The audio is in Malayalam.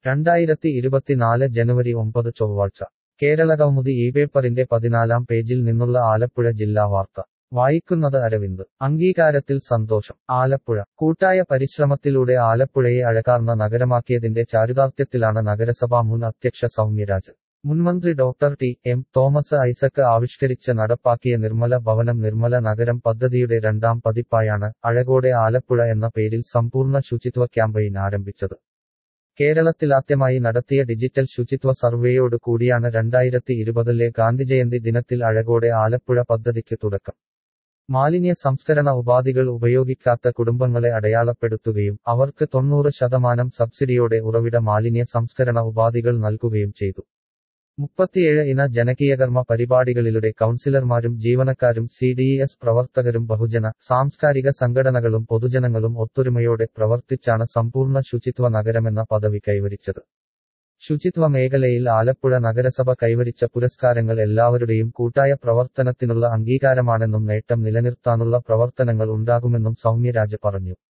രണ്ടായിരത്തി ഇരുപത്തിനാല് ജനുവരി ഒമ്പത് ചൊവ്വാഴ്ച കേരളകൗമുദി ഈ പേപ്പറിന്റെ പതിനാലാം പേജിൽ നിന്നുള്ള ആലപ്പുഴ ജില്ലാ വാർത്ത വായിക്കുന്നത് അരവിന്ദ് അംഗീകാരത്തിൽ സന്തോഷം ആലപ്പുഴ കൂട്ടായ പരിശ്രമത്തിലൂടെ ആലപ്പുഴയെ അഴകാർന്ന നഗരമാക്കിയതിന്റെ ചാരുതാർത്ഥ്യത്തിലാണ് നഗരസഭാ മുൻ അധ്യക്ഷ സൗമ്യരാജ് മുൻമന്ത്രി doctor T M Thomas Isaac ആവിഷ്കരിച്ച് നടപ്പാക്കിയ നിർമ്മല ഭവനം നിർമ്മല നഗരം പദ്ധതിയുടെ രണ്ടാം പതിപ്പായാണ് അഴകോടെ ആലപ്പുഴ എന്ന പേരിൽ സമ്പൂർണ്ണ ശുചിത്വ ക്യാമ്പയിൻ ആരംഭിച്ചത് കേരളത്തിലാദ്യമായി നടത്തിയ ഡിജിറ്റൽ ശുചിത്വ സർവേയോട് കൂടിയാണ് രണ്ടായിരത്തി ഇരുപതിലെ ഗാന്ധിജയന്തി ദിനത്തിൽ അഴകോടെ ആലപ്പുഴ പദ്ധതിക്ക് തുടക്കം മാലിന്യ സംസ്കരണ ഉപാധികൾ ഉപയോഗിക്കാത്ത കുടുംബങ്ങളെ അടയാളപ്പെടുത്തുകയും അവർക്ക് തൊണ്ണൂറ് ശതമാനം സബ്സിഡിയോടെ ഉറവിട മാലിന്യ സംസ്കരണ ഉപാധികൾ നൽകുകയും ചെയ്തു മുപ്പത്തിയേഴ് ഇന ജനകീയകർമ്മ പരിപാടികളിലൂടെ കൗൺസിലർമാരും ജീവനക്കാരും സി ഡി എസ് പ്രവർത്തകരും ബഹുജന സാംസ്കാരിക സംഘടനകളും പൊതുജനങ്ങളും ഒത്തൊരുമയോടെ പ്രവർത്തിച്ചാണ് സമ്പൂർണ്ണ ശുചിത്വ നഗരമെന്ന പദവി കൈവരിച്ചത് ശുചിത്വ മേഖലയിൽ ആലപ്പുഴ നഗരസഭ കൈവരിച്ച പുരസ്കാരങ്ങൾ എല്ലാവരുടെയും കൂട്ടായ പ്രവർത്തനത്തിനുള്ള അംഗീകാരമാണെന്നും നേട്ടം നിലനിർത്താനുള്ള പ്രവർത്തനങ്ങൾ ഉണ്ടാകുമെന്നും സൗമ്യരാജ് പറഞ്ഞു